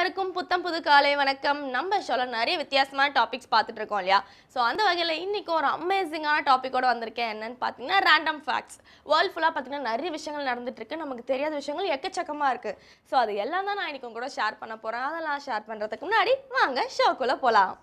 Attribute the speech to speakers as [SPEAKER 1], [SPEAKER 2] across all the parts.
[SPEAKER 1] அனைவருக்கும் புத்தம் புது காலை வணக்கம் நம்ம ஷோல நிறைய வித்தியாசமான டாபிக்ஸ் பார்த்துட்டு இருக்கோம் இல்லையா ஸோ அந்த வகையில் இன்னைக்கு ஒரு அமேசிங்கான டாப்பிக்கோட வந்திருக்கேன் என்னன்னு பார்த்தீங்கன்னா ரேண்டம் ஃபேக்ட்ஸ் வேர்ல்ட் ஃபுல்லாக பார்த்தீங்கன்னா நிறைய விஷயங்கள் நடந்துட்டு இருக்கு நமக்கு தெரியாத விஷயங்கள் எக்கச்சக்கமாக இருக்கு ஸோ அது எல்லாம் தான் நான் இன்னைக்கு உங்க கூட ஷேர் பண்ண போறேன் அதெல்லாம் ஷேர் பண்றதுக்கு முன்னாடி வாங்க ஷோக்குள்ள போலாம்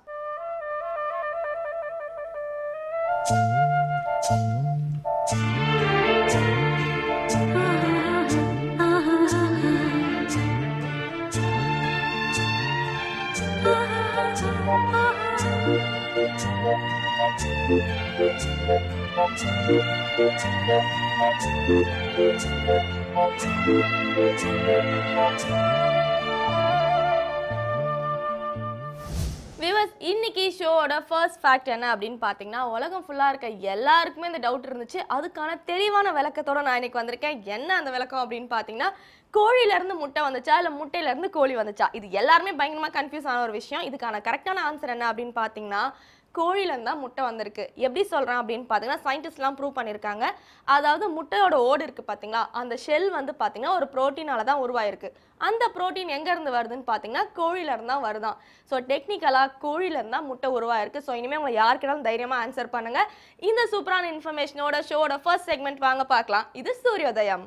[SPEAKER 1] விவஸ் இன்னைக்கு ஷோவோட ஃபர்ஸ்ட் ஃபேக்ட் என்ன அப்படின்னு பார்த்தீங்கன்னா உலகம் ஃபுல்லாக இருக்க எல்லாருக்குமே இந்த டவுட் இருந்துச்சு அதுக்கான தெளிவான விளக்கத்தோட நான் இன்னைக்கு வந்திருக்கேன் என்ன அந்த விளக்கம் அப்படின்னு பார்த்தீங்கன்னா கோழியிலேருந்து முட்டை வந்துச்சா இல்லை முட்டையிலேருந்து கோழி வந்துச்சா இது எல்லாருமே பயங்கரமாக கன்ஃபியூஸ் ஆன ஒரு விஷயம் இதுக்கான கரெக்டான ஆன்சர் என்ன அப்படின்னு பார்த்தீங்கன்னா கோழியிலேருந்து தான் முட்டை வந்திருக்கு எப்படி சொல்கிறேன் அப்படின்னு பார்த்தீங்கன்னா சயின்டிஸ்ட்லாம் ப்ரூவ் பண்ணியிருக்காங்க அதாவது முட்டையோட ஓடு இருக்குது பார்த்தீங்களா அந்த ஷெல் வந்து பார்த்தீங்கன்னா ஒரு ப்ரோட்டீனால தான் உருவாயிருக்கு அந்த ப்ரோட்டீன் எங்கேருந்து வருதுன்னு பார்த்தீங்கன்னா கோழியிலேருந்து தான் வருதான் ஸோ டெக்னிக்கலாக கோழியிலேருந்து தான் முட்டை உருவாயிருக்கு ஸோ இனிமேல் உங்களை யாருக்கிட்டாலும் தைரியமாக ஆன்சர் பண்ணுங்கள் இந்த சூப்பரான இன்ஃபர்மேஷனோட ஷோட ஃபர்ஸ்ட் செக்மெண்ட் வாங்க பார்க்கலாம் இது சூரியோதயம்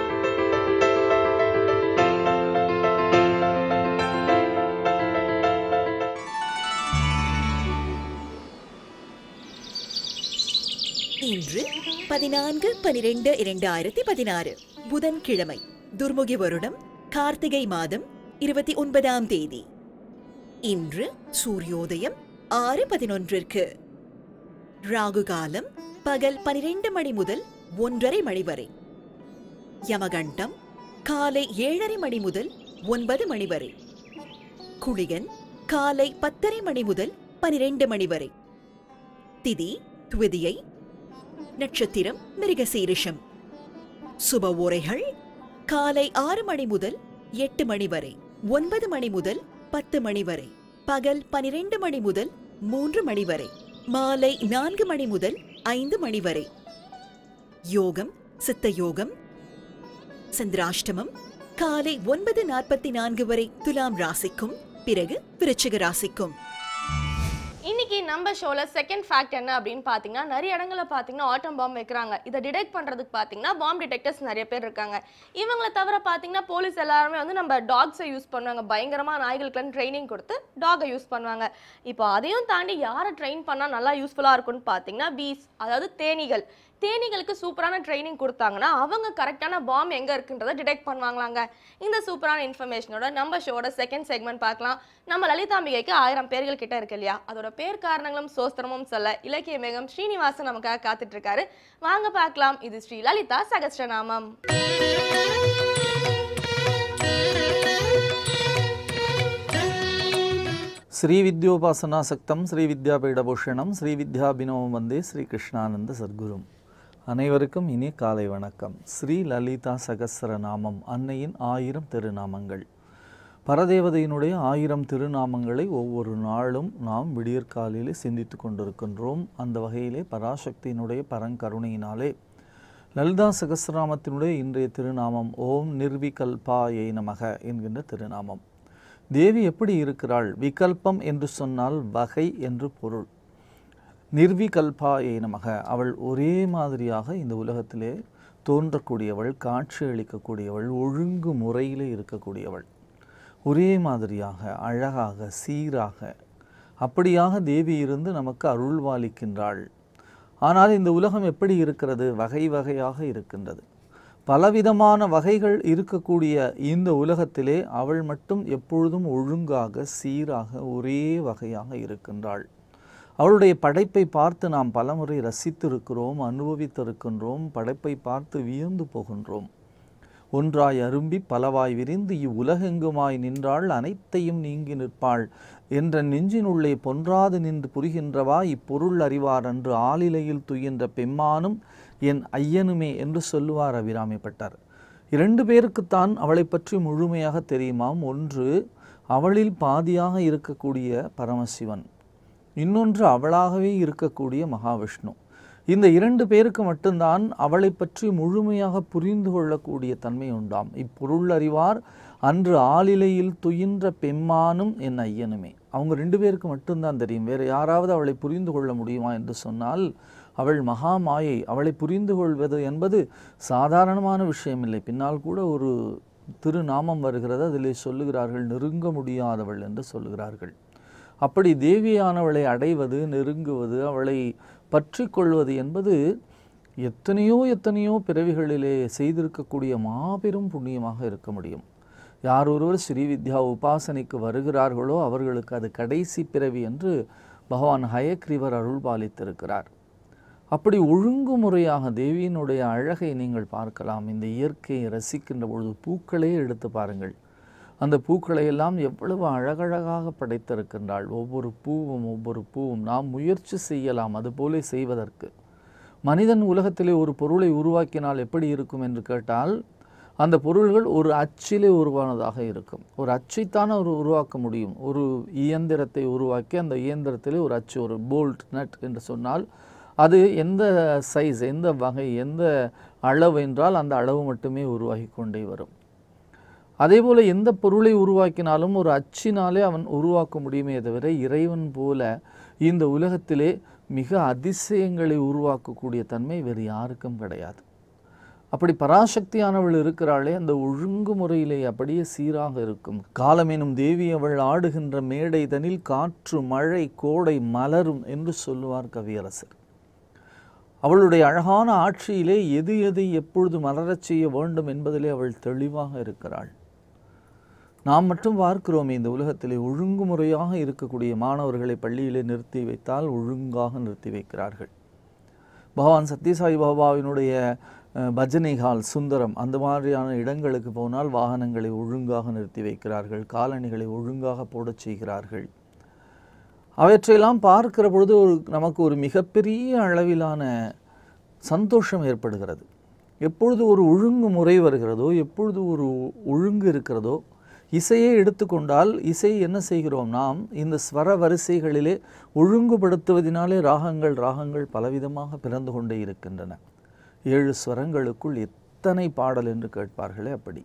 [SPEAKER 2] இன்று பதினான்கு பனிரெண்டு இரண்டாயிரத்தி பதினாறு புதன்கிழமை துர்முகி வருடம் கார்த்திகை மாதம் இருபத்தி ஒன்பதாம் தேதி இன்று சூரியோதயம் ஆறு பதினொன்றிற்கு ராகு காலம் பகல் பனிரெண்டு மணி முதல் ஒன்றரை மணி வரை யமகண்டம் காலை ஏழரை மணி முதல் ஒன்பது மணி வரை குளிகன் காலை பத்தரை மணி முதல் பனிரெண்டு மணி வரை திதி துவிதியை நட்சத்திரம் மிருகசீரிஷம் சுப உரைகள் காலை ஆறு மணி முதல் எட்டு மணி வரை ஒன்பது மணி முதல் பத்து மணி வரை பகல் பனிரெண்டு மணி முதல் மூன்று மணி வரை மாலை நான்கு மணி முதல் ஐந்து மணி வரை யோகம் சித்த யோகம் சந்திராஷ்டமம் காலை ஒன்பது நாற்பத்தி நான்கு வரை துலாம் ராசிக்கும் பிறகு விருச்சிக ராசிக்கும்
[SPEAKER 1] இன்னைக்கு நம்ம ஷோல செகண்ட் ஃபேக்ட் என்ன அப்படின்னு பார்த்தீங்கன்னா நிறைய இடங்களில் பார்த்தீங்கன்னா ஆட்டம் பாம்பு வைக்கிறாங்க இதை டிடெக்ட் பண்ணுறதுக்கு பார்த்தீங்கன்னா பாம்பு டிடெக்டர்ஸ் நிறைய பேர் இருக்காங்க இவங்கள தவிர பார்த்தீங்கன்னா போலீஸ் எல்லாருமே வந்து நம்ம டாக்ஸை யூஸ் பண்ணுவாங்க பயங்கரமாக நாய்களுக்குலாம் ட்ரைனிங் கொடுத்து டாகை யூஸ் பண்ணுவாங்க இப்போ அதையும் தாண்டி யாரை ட்ரெயின் பண்ணால் நல்லா யூஸ்ஃபுல்லாக இருக்கும்னு பார்த்தீங்கன்னா பீஸ் அதாவது தேனீகள் தேனீகளுக்கு சூப்பரான ட்ரைனிங் கொடுத்தாங்கன்னா அவங்க கரெக்டான பாம் எங்கே இருக்குன்றதை டிடெக்ட் பண்ணுவாங்களாங்க இந்த சூப்பரான இன்ஃபர்மேஷனோட நம்ம ஷோட செகண்ட் செக்மெண்ட் பார்க்கலாம் நம்ம லலிதாம்பிகைக்கு ஆயிரம் பேர்கள் கிட்ட இருக்கு இல்லையா அதோட பேர் காரணங்களும் சோஸ்திரமும் சொல்ல இலக்கிய மேகம் ஸ்ரீனிவாசன் நமக்காக காத்துட்டு இருக்காரு வாங்க பார்க்கலாம் இது ஸ்ரீ லலிதா சகஸ்ரநாமம்
[SPEAKER 3] ஸ்ரீவித்யோபாசனாசக்தம் ஸ்ரீவித்யாபீடபூஷணம் ஸ்ரீவித்யாபினவம் வந்தே ஸ்ரீ கிருஷ்ணானந்த சர்க்குரும் அனைவருக்கும் இனி காலை வணக்கம் ஸ்ரீ லலிதா சகஸ்ரநாமம் அன்னையின் ஆயிரம் திருநாமங்கள் பரதேவதையினுடைய ஆயிரம் திருநாமங்களை ஒவ்வொரு நாளும் நாம் விடியற்காலையிலே சிந்தித்து கொண்டிருக்கின்றோம் அந்த வகையிலே பராசக்தியினுடைய பரங்கருணையினாலே லலிதா சகஸ்ரநாமத்தினுடைய இன்றைய திருநாமம் ஓம் நிர்விகல்பாயை நமக என்கின்ற திருநாமம் தேவி எப்படி இருக்கிறாள் விகல்பம் என்று சொன்னால் வகை என்று பொருள் நிர்விகல்பாயை நமக அவள் ஒரே மாதிரியாக இந்த உலகத்திலே தோன்றக்கூடியவள் காட்சி அளிக்கக்கூடியவள் ஒழுங்கு முறையிலே இருக்கக்கூடியவள் ஒரே மாதிரியாக அழகாக சீராக அப்படியாக தேவி இருந்து நமக்கு அருள்வாளிக்கின்றாள் ஆனால் இந்த உலகம் எப்படி இருக்கிறது வகை வகையாக இருக்கின்றது பலவிதமான வகைகள் இருக்கக்கூடிய இந்த உலகத்திலே அவள் மட்டும் எப்பொழுதும் ஒழுங்காக சீராக ஒரே வகையாக இருக்கின்றாள் அவளுடைய படைப்பை பார்த்து நாம் பலமுறை ரசித்திருக்கிறோம் அனுபவித்திருக்கின்றோம் படைப்பை பார்த்து வியந்து போகின்றோம் ஒன்றாய் அரும்பி பலவாய் விரிந்து இவ்வுலகெங்குமாய் நின்றாள் அனைத்தையும் நீங்கி நிற்பாள் என்ற நெஞ்சினுள்ளே பொன்றாது நின்று புரிகின்றவா இப்பொருள் அறிவார் அன்று ஆளிலையில் துயின்ற பெம்மானும் என் ஐயனுமே என்று சொல்லுவார் அபிராமிப்பட்டார் இரண்டு பேருக்குத்தான் அவளை பற்றி முழுமையாக தெரியுமாம் ஒன்று அவளில் பாதியாக இருக்கக்கூடிய பரமசிவன் இன்னொன்று அவளாகவே இருக்கக்கூடிய மகாவிஷ்ணு இந்த இரண்டு பேருக்கு மட்டும்தான் அவளை பற்றி முழுமையாக புரிந்து கொள்ளக்கூடிய தன்மை உண்டாம் இப்பொருள் அறிவார் அன்று ஆளிலையில் துயின்ற பெம்மானும் என் ஐயனுமே அவங்க ரெண்டு பேருக்கு மட்டும்தான் தெரியும் வேறு யாராவது அவளை புரிந்து கொள்ள முடியுமா என்று சொன்னால் அவள் மகா மாயை அவளை புரிந்து கொள்வது என்பது சாதாரணமான விஷயமில்லை பின்னால் கூட ஒரு திருநாமம் வருகிறது அதிலே சொல்லுகிறார்கள் நெருங்க முடியாதவள் என்று சொல்லுகிறார்கள் அப்படி தேவியானவளை அடைவது நெருங்குவது அவளை பற்றி கொள்வது என்பது எத்தனையோ எத்தனையோ பிறவிகளிலே செய்திருக்கக்கூடிய மாபெரும் புண்ணியமாக இருக்க முடியும் யார் ஒருவர் ஸ்ரீவித்யா உபாசனைக்கு வருகிறார்களோ அவர்களுக்கு அது கடைசி பிறவி என்று பகவான் ஹயக்ரீவர் அருள் பாலித்திருக்கிறார் அப்படி ஒழுங்குமுறையாக தேவியினுடைய அழகை நீங்கள் பார்க்கலாம் இந்த இயற்கையை ரசிக்கின்ற பொழுது பூக்களே எடுத்து பாருங்கள் அந்த பூக்களை எல்லாம் எவ்வளவு அழகழகாக படைத்திருக்கின்றாள் ஒவ்வொரு பூவும் ஒவ்வொரு பூவும் நாம் முயற்சி செய்யலாம் அதுபோல செய்வதற்கு மனிதன் உலகத்திலே ஒரு பொருளை உருவாக்கினால் எப்படி இருக்கும் என்று கேட்டால் அந்த பொருள்கள் ஒரு அச்சிலே உருவானதாக இருக்கும் ஒரு அச்சைத்தானே ஒரு உருவாக்க முடியும் ஒரு இயந்திரத்தை உருவாக்கி அந்த இயந்திரத்திலே ஒரு அச்சு ஒரு போல்ட் நட் என்று சொன்னால் அது எந்த சைஸ் எந்த வகை எந்த அளவு என்றால் அந்த அளவு மட்டுமே உருவாகி கொண்டே வரும் அதேபோல எந்த பொருளை உருவாக்கினாலும் ஒரு அச்சினாலே அவன் உருவாக்க முடியுமே தவிர இறைவன் போல இந்த உலகத்திலே மிக அதிசயங்களை உருவாக்கக்கூடிய தன்மை வேறு யாருக்கும் கிடையாது அப்படி பராசக்தியானவள் இருக்கிறாளே அந்த ஒழுங்குமுறையிலே அப்படியே சீராக இருக்கும் காலமெனும் தேவி அவள் ஆடுகின்ற மேடை தனில் காற்று மழை கோடை மலரும் என்று சொல்லுவார் கவியரசர் அவளுடைய அழகான ஆட்சியிலே எது எதை எப்பொழுது மலரச் செய்ய வேண்டும் என்பதிலே அவள் தெளிவாக இருக்கிறாள் நாம் மட்டும் பார்க்கிறோமே இந்த உலகத்திலே ஒழுங்குமுறையாக இருக்கக்கூடிய மாணவர்களை பள்ளியிலே நிறுத்தி வைத்தால் ஒழுங்காக நிறுத்தி வைக்கிறார்கள் பகவான் சத்யசாய் பாபாவினுடைய அஹ், பஜனை ஹால் சுந்தரம் அந்த மாதிரியான இடங்களுக்கு போனால் வாகனங்களை ஒழுங்காக நிறுத்தி வைக்கிறார்கள் காலணிகளை ஒழுங்காக போடச் செய்கிறார்கள் அவற்றையெல்லாம் பார்க்கிற பொழுது ஒரு நமக்கு ஒரு மிகப்பெரிய அளவிலான சந்தோஷம் ஏற்படுகிறது எப்பொழுது ஒரு ஒழுங்கு முறை வருகிறதோ எப்பொழுது ஒரு ஒழுங்கு இருக்கிறதோ இசையை எடுத்துக்கொண்டால் இசை என்ன செய்கிறோம் நாம் இந்த ஸ்வர வரிசைகளிலே ஒழுங்குபடுத்துவதினாலே ராகங்கள் ராகங்கள் பலவிதமாக பிறந்து கொண்டே இருக்கின்றன ஏழு ஸ்வரங்களுக்குள் எத்தனை பாடல் என்று கேட்பார்களே அப்படி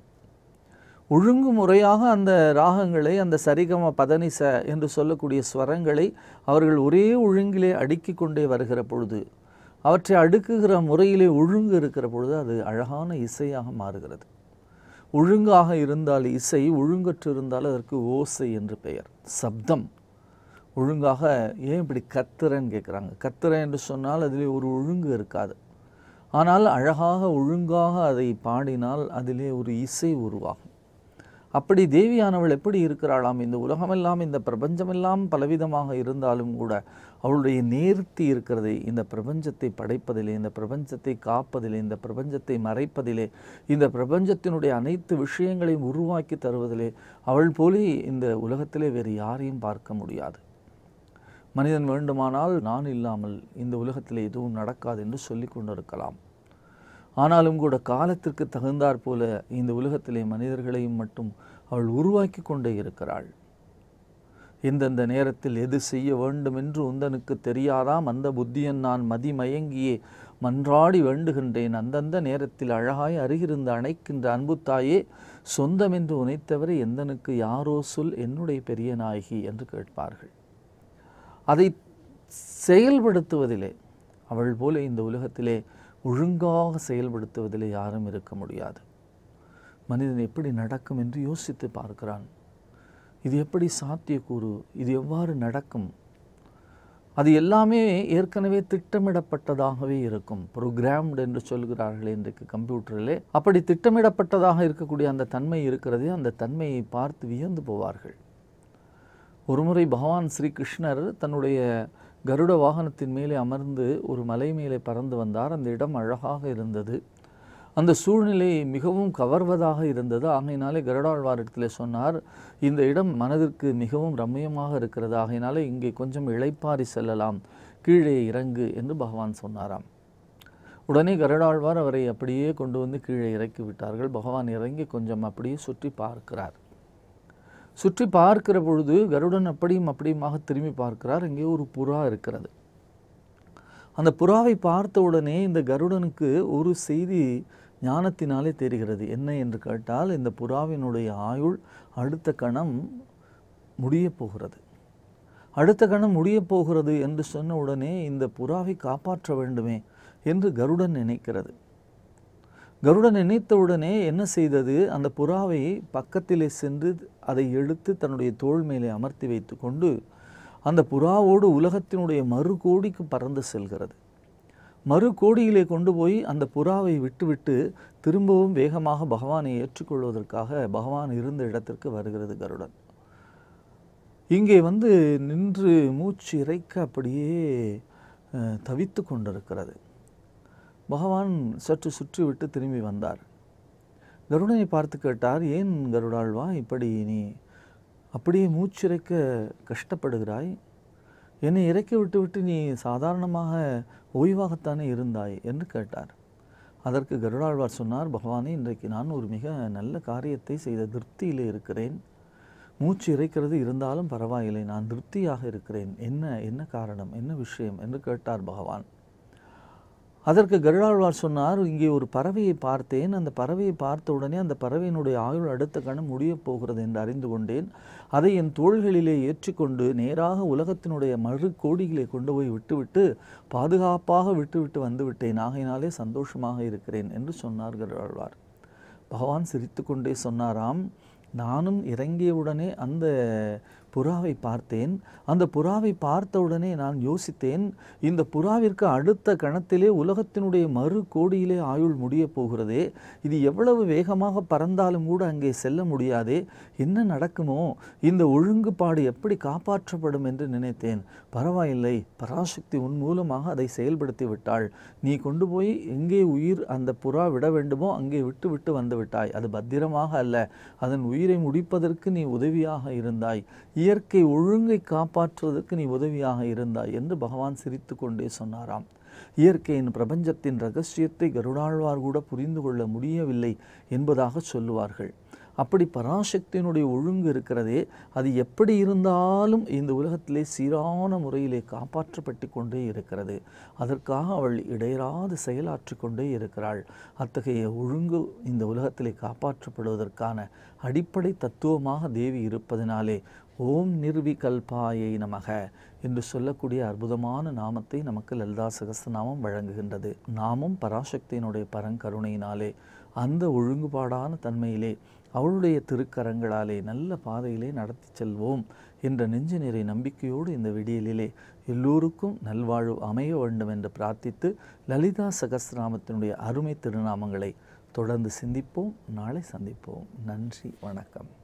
[SPEAKER 3] ஒழுங்கு முறையாக அந்த ராகங்களை அந்த சரிகம பதனிச என்று சொல்லக்கூடிய ஸ்வரங்களை அவர்கள் ஒரே ஒழுங்கிலே அடுக்கிக் கொண்டே வருகிற பொழுது அவற்றை அடுக்குகிற முறையிலே ஒழுங்கு இருக்கிற பொழுது அது அழகான இசையாக மாறுகிறது ஒழுங்காக இருந்தால் இசை ஒழுங்கற்று இருந்தால் அதற்கு ஓசை என்று பெயர் சப்தம் ஒழுங்காக ஏன் இப்படி கத்துறன்னு கேட்குறாங்க கத்துறேன் என்று சொன்னால் அதிலே ஒரு ஒழுங்கு இருக்காது ஆனால் அழகாக ஒழுங்காக அதை பாடினால் அதிலே ஒரு இசை உருவாகும் அப்படி தேவியானவள் எப்படி இருக்கிறாளாம் இந்த உலகமெல்லாம் இந்த பிரபஞ்சமெல்லாம் பலவிதமாக இருந்தாலும் கூட அவளுடைய நேர்த்தி இருக்கிறதே இந்த பிரபஞ்சத்தை படைப்பதிலே இந்த பிரபஞ்சத்தை காப்பதிலே இந்த பிரபஞ்சத்தை மறைப்பதிலே இந்த பிரபஞ்சத்தினுடைய அனைத்து விஷயங்களையும் உருவாக்கி தருவதிலே அவள் போலே இந்த உலகத்திலே வேறு யாரையும் பார்க்க முடியாது மனிதன் வேண்டுமானால் நான் இல்லாமல் இந்த உலகத்திலே எதுவும் நடக்காது என்று சொல்லிக் கொண்டிருக்கலாம் ஆனாலும் கூட காலத்திற்கு தகுந்தாற் போல இந்த உலகத்திலே மனிதர்களையும் மட்டும் அவள் உருவாக்கி கொண்டே இருக்கிறாள் எந்தெந்த நேரத்தில் எது செய்ய வேண்டும் என்று உந்தனுக்கு தெரியாதாம் அந்த புத்தியன் நான் மதிமயங்கியே மன்றாடி வேண்டுகின்றேன் அந்தந்த நேரத்தில் அழகாய் அருகிருந்து அணைக்கின்ற அன்புத்தாயே சொந்தமென்று உனைத்தவரை எந்தனுக்கு யாரோ சொல் என்னுடைய பெரிய நாயகி என்று கேட்பார்கள் அதை செயல்படுத்துவதிலே அவள் போல இந்த உலகத்திலே ஒழுங்காக செயல்படுத்துவதிலே யாரும் இருக்க முடியாது மனிதன் எப்படி நடக்கும் என்று யோசித்து பார்க்கிறான் இது எப்படி சாத்தியக்கூறு இது எவ்வாறு நடக்கும் அது எல்லாமே ஏற்கனவே திட்டமிடப்பட்டதாகவே இருக்கும் ப்ரோக்ராம்டு என்று சொல்கிறார்கள் இன்றைக்கு கம்ப்யூட்டரிலே அப்படி திட்டமிடப்பட்டதாக இருக்கக்கூடிய அந்த தன்மை இருக்கிறதே அந்த தன்மையை பார்த்து வியந்து போவார்கள் ஒருமுறை பகவான் ஸ்ரீ கிருஷ்ணர் தன்னுடைய கருட வாகனத்தின் மேலே அமர்ந்து ஒரு மலை மேலே பறந்து வந்தார் அந்த இடம் அழகாக இருந்தது அந்த சூழ்நிலை மிகவும் கவர்வதாக இருந்தது ஆகையினாலே கருடாழ்வாரிடத்தில் சொன்னார் இந்த இடம் மனதிற்கு மிகவும் ரம்மியமாக இருக்கிறது ஆகையினாலே இங்கே கொஞ்சம் இளைப்பாரி செல்லலாம் கீழே இறங்கு என்று பகவான் சொன்னாராம் உடனே கருடாழ்வார் அவரை அப்படியே கொண்டு வந்து கீழே இறக்கி விட்டார்கள் பகவான் இறங்கி கொஞ்சம் அப்படியே சுற்றி பார்க்கிறார் சுற்றி பார்க்கிற பொழுது கருடன் அப்படியும் அப்படியுமாக திரும்பி பார்க்கிறார் இங்கே ஒரு புறா இருக்கிறது அந்த புறாவை பார்த்த உடனே இந்த கருடனுக்கு ஒரு செய்தி ஞானத்தினாலே தெரிகிறது என்ன என்று கேட்டால் இந்த புறாவினுடைய ஆயுள் அடுத்த கணம் முடியப் போகிறது அடுத்த கணம் முடியப் போகிறது என்று சொன்ன உடனே இந்த புறாவை காப்பாற்ற வேண்டுமே என்று கருடன் நினைக்கிறது கருடன் நினைத்தவுடனே என்ன செய்தது அந்த புறாவை பக்கத்திலே சென்று அதை எடுத்து தன்னுடைய தோள் மேலே அமர்த்தி வைத்து கொண்டு அந்த புறாவோடு உலகத்தினுடைய மறு கோடிக்கு பறந்து செல்கிறது மறு கோடியிலே கொண்டு போய் அந்த புறாவை விட்டுவிட்டு திரும்பவும் வேகமாக பகவானை ஏற்றுக்கொள்வதற்காக பகவான் இருந்த இடத்திற்கு வருகிறது கருடன் இங்கே வந்து நின்று மூச்சு இறைக்க அப்படியே அஹ், தவித்து கொண்டிருக்கிறது பகவான் சற்று சுற்றி விட்டு திரும்பி வந்தார் கருடனை பார்த்து கேட்டார் ஏன் கருடாழ்வா இப்படி நீ அப்படியே மூச்சிறைக்க கஷ்டப்படுகிறாய் என்னை இறக்கி விட்டு விட்டு நீ சாதாரணமாக ஓய்வாகத்தானே இருந்தாய் என்று கேட்டார் அதற்கு கருடாழ்வார் சொன்னார் பகவானே இன்றைக்கு நான் ஒரு மிக நல்ல காரியத்தை செய்த திருப்தியிலே இருக்கிறேன் மூச்சு இறைக்கிறது இருந்தாலும் பரவாயில்லை நான் திருப்தியாக இருக்கிறேன் என்ன என்ன காரணம் என்ன விஷயம் என்று கேட்டார் பகவான் அதற்கு கருடாழ்வார் சொன்னார் இங்கே ஒரு பறவையை பார்த்தேன் அந்த பறவையை பார்த்த உடனே அந்த பறவையினுடைய ஆயுள் அடுத்த கணம் முடியப் போகிறது என்று அறிந்து கொண்டேன் அதை என் தோள்களிலே ஏற்றிக்கொண்டு நேராக உலகத்தினுடைய மறு கோடிகளை கொண்டு போய் விட்டுவிட்டு பாதுகாப்பாக விட்டுவிட்டு வந்து விட்டேன் ஆகையினாலே சந்தோஷமாக இருக்கிறேன் என்று சொன்னார் கருடாழ்வார் பகவான் சிரித்துக்கொண்டே சொன்னாராம் நானும் இறங்கியவுடனே அந்த புறாவை பார்த்தேன் அந்த புறாவை பார்த்தவுடனே நான் யோசித்தேன் இந்த புறாவிற்கு அடுத்த கணத்திலே உலகத்தினுடைய மறு கோடியிலே ஆயுள் முடியப் போகிறதே இது எவ்வளவு வேகமாக பறந்தாலும் கூட அங்கே செல்ல முடியாதே என்ன நடக்குமோ இந்த ஒழுங்குபாடு எப்படி காப்பாற்றப்படும் என்று நினைத்தேன் பரவாயில்லை பராசக்தி உன் மூலமாக அதை செயல்படுத்தி விட்டாள் நீ கொண்டு போய் எங்கே உயிர் அந்த புறா விட வேண்டுமோ அங்கே விட்டு விட்டு வந்து விட்டாய் அது பத்திரமாக அல்ல அதன் உயிரை முடிப்பதற்கு நீ உதவியாக இருந்தாய் இயற்கை ஒழுங்கை காப்பாற்றுவதற்கு நீ உதவியாக இருந்தாய் என்று பகவான் சிரித்து கொண்டே சொன்னாராம் இயற்கையின் பிரபஞ்சத்தின் ரகசியத்தை கருடாழ்வார் கூட புரிந்து கொள்ள முடியவில்லை என்பதாக சொல்லுவார்கள் அப்படி பராசக்தியினுடைய ஒழுங்கு இருக்கிறதே அது எப்படி இருந்தாலும் இந்த உலகத்திலே சீரான முறையிலே காப்பாற்றப்பட்டு கொண்டே இருக்கிறது அதற்காக அவள் இடையராது செயலாற்றி கொண்டே இருக்கிறாள் அத்தகைய ஒழுங்கு இந்த உலகத்திலே காப்பாற்றப்படுவதற்கான அடிப்படை தத்துவமாக தேவி இருப்பதினாலே ஓம் நிர்விகல்பாயை நமக என்று சொல்லக்கூடிய அற்புதமான நாமத்தை நமக்கு லலிதா சகஸ்ரநாமம் வழங்குகின்றது நாமும் பராசக்தியினுடைய பரங்கருணையினாலே அந்த ஒழுங்குபாடான தன்மையிலே அவளுடைய திருக்கரங்களாலே நல்ல பாதையிலே நடத்தி செல்வோம் என்ற நெஞ்சு நிறை நம்பிக்கையோடு இந்த விடியலிலே எல்லோருக்கும் நல்வாழ்வு அமைய வேண்டும் என்று பிரார்த்தித்து லலிதா சகஸ்ரநாமத்தினுடைய அருமை திருநாமங்களை தொடர்ந்து சிந்திப்போம் நாளை சந்திப்போம் நன்றி வணக்கம்